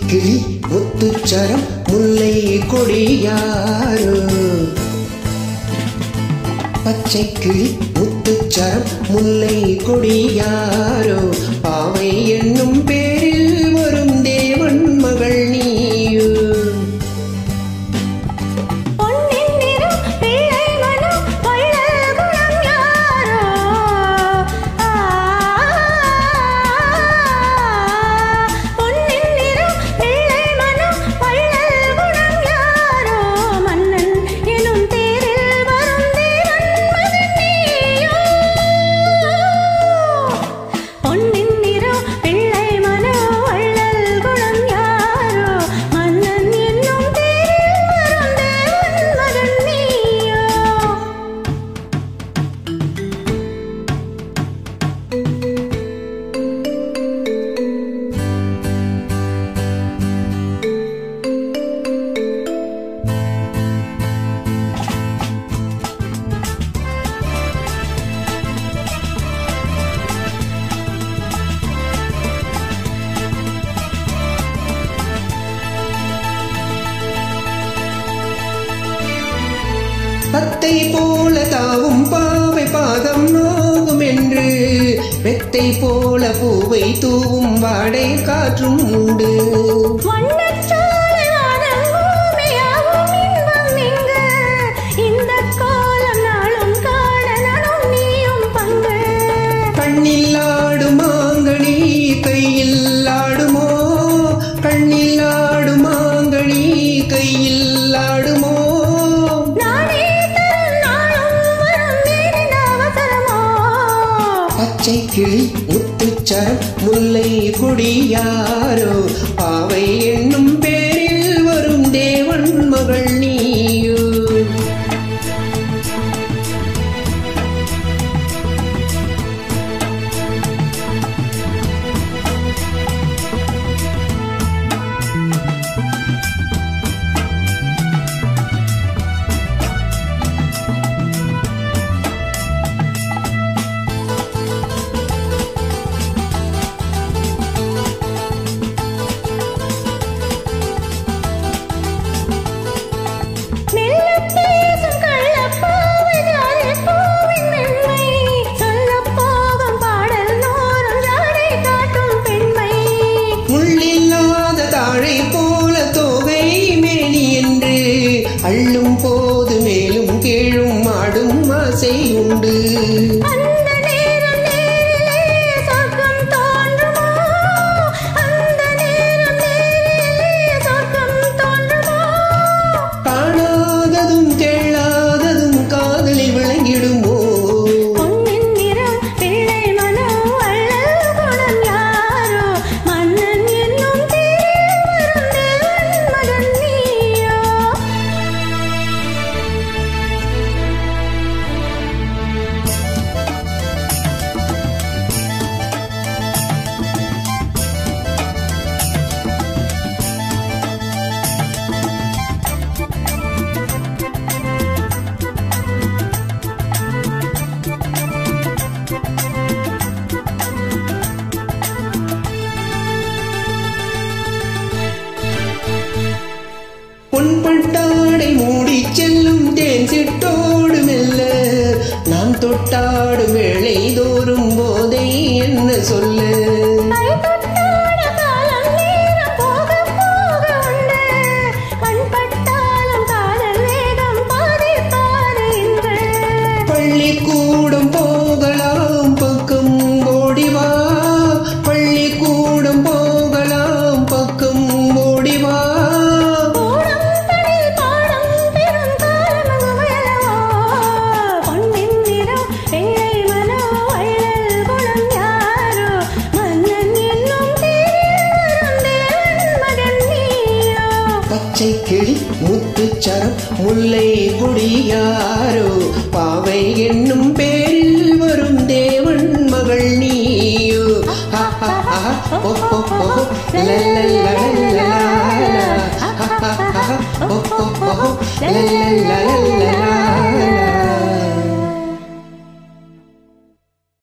கிளி முத்துச்சரம் முல்லை கொடியாரோ பச்சை கிளி முத்துச்சரம் முல்லை கொடியாரோ பாவை என்னும் பேரில் வரும் தேவன் மகள் நீயோ பொன்னின் நிறம் பிள்ளை மனம் வள்ளல் குணம் யாரோ ஆ பொன்னின் நிறம் பிள்ளை மனம் வள்ளல் குணம் யாரோ மன்னன் எனும் தேரில் வரும் தேவன் மகன் நீயோ பொன்னின் நிறம் பிள்ளை மனம் வள்ளல் குணம் யாரோ மன்னன் என்னும் தேரில் வரும் தேவன் மகன் நீயோ பத்தை போல தாவும் பாவை பாதம் நோகும் என்று மெத்தை போல பூவை தூவும் வாடை காற்றும் உண்டு வண்ணச்சோலை வானம் பூமியாவும் இன்பம் இங்கு. இந்தக் கோலம் நாளும் காண நானும் நீயும் பங்கு. கண்ணில் ஆடும் மாங்கனி கையில் ஆடுமோ கண்ணில் ஆடும் மாங்கனி கையில் ஆடுமோ நானே தரும் நாளும் வரும் நேரின் அவசரமோ. பச்சை கிளி முத்துச்சரம் முல்லை கொடியாரோ பாவை என்னும் பேரில் வரும் தேவன் மகள் நீயோ மெல்லப் பேசும் கள்ளப்பாவை ஜாதிப் பூவின் மென்மை. சொல்லப் போகும் பாடல் நூறும் ஜாடை காட்டும் பெண்மை முள்ளில்லாத தாழை போல தோகை மேனி என்று அள்ளும் போது மேலும் கீழும் ஆடும் ஆசை உண்டு அந்த நேரம் நேரிலே சொர்க்கம் தோன்றுமோ அந்த நேரம் நேரிலே சொர்க்கம் தோன்றுமோ காணாததும் கேளாததும் காதலில் விளங்கிடுமோ பொன்னின் நிறம் பிள்ளை மனம் வள்ளல் குணம் யாரோ மன்னன் என்னும் தேரில் வரும் தேவன் மகன் நீயோ பொன்பட்டாடை மூடி செல்லும் தேன் சிட்டோடு மெல்ல நான் தொட்டாடும் வேளை தோறும் போதை என்ன சொல்ல கை தொட்டாட காலம் நேரம் போக போக உண்டு கண் பட்டாலும் காதல் வேகம் பாதி பாதி இன்று பள்ளிக்கூடம் போகலாம் பக்கம் ஓடிவா பள்ளிக்கூடம் போகலாம் பக்கம் ஓடிவா கூடம் தனில் பாடம் பெரும் காலம் முயலவோ பொன்னின் நிறம் வெள்ளை மனோ வள்ளல் குணம் யாரோ மன்னன் என்னும் தேரில் வரும் தேவன் மகன் நீயோ பச்சை கிளி முத்துச்சரம் முல்லை கொடியாரோ பாவை என்னும் பேரில் வரும் தேவன் மகள் நீயோ ஹா, ஹா, ஹா, ஓ, ஓ, ஓ, லலலலலலலா. ஹா, ஹா, ஹா, ஓ, ஓ, ஓ, லலலலலலா.